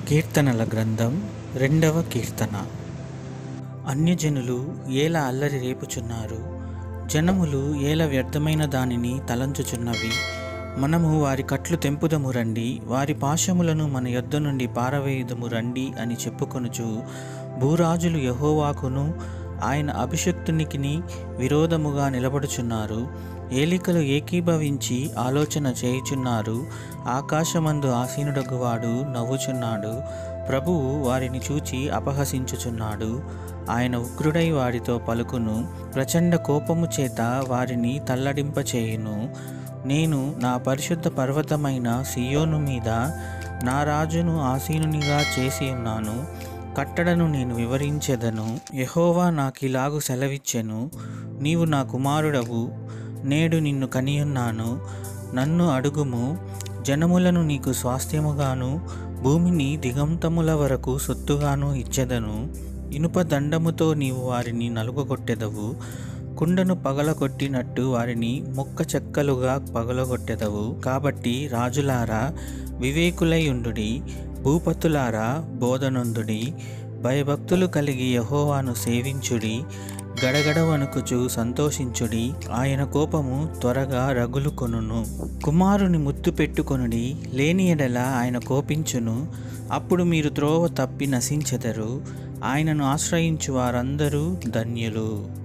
కీర్తనల గ్రంథం రెండవ కీర్తన అన్యజనులు ఏల అల్లరి రేపుచున్నారు జనములు ఏల వ్యర్థమైన దానిని తలంచుచున్నవి మనము వారి కట్లు తెంపుదము రండి వారి పాశములను మన యొద్ద నుండి పారవేయుదము రండి అని చెప్పుకొనుచు భూరాజులు యహోవాకును ఆయన అభిషక్తునికిని విరోధముగా నిలబడుచున్నారు ఏలికలు ఏకీభవించి ఆలోచన చేయుచున్నారు ఆకాశమందు ఆసీనుడగువాడు నవ్వుచున్నాడు ప్రభువు వారిని చూచి అపహసించుచున్నాడు ఆయన ఉగ్రుడై వారితో పలుకును ప్రచండ కోపము చేత వారిని తల్లడింపచేయును నేను నా పరిశుద్ధ పర్వతమైన సియోను మీద నా రాజును ఆసీనునిగా చేసి ఉన్నాను కట్టడను నేను వివరించెదను యహోవా నాకిలాగు సెలవిచ్చెను నీవు నా కుమారుడవు నేడు నిన్ను కనియున్నాను నన్ను అడుగుము జనములను నీకు స్వాస్థ్యముగాను భూమిని దిగంతముల వరకు సొత్తుగాను ఇచ్చెదను ఇనుప దండముతో నీవు వారిని నలుగగొట్టెదవు కుండను పగలగొట్టినట్టు వారిని మొక్క చెక్కలుగా పగలగొట్టెదవు కాబట్టి రాజులారా వివేకులై ఉండుడి భూపతులారా బోధనొందుడి భయభక్తులు కలిగి యహోవాను సేవించుడి గడగడ వణుకుచు సంతోషించుడి ఆయన కోపము త్వరగా రగులు కొనును కుమారుని ముద్దు పెట్టుకొనుడి లేని ఎడల ఆయన కోపించును అప్పుడు మీరు త్రోవ తప్పి నశించెదరు ఆయనను ఆశ్రయించు వారందరూ ధన్యులు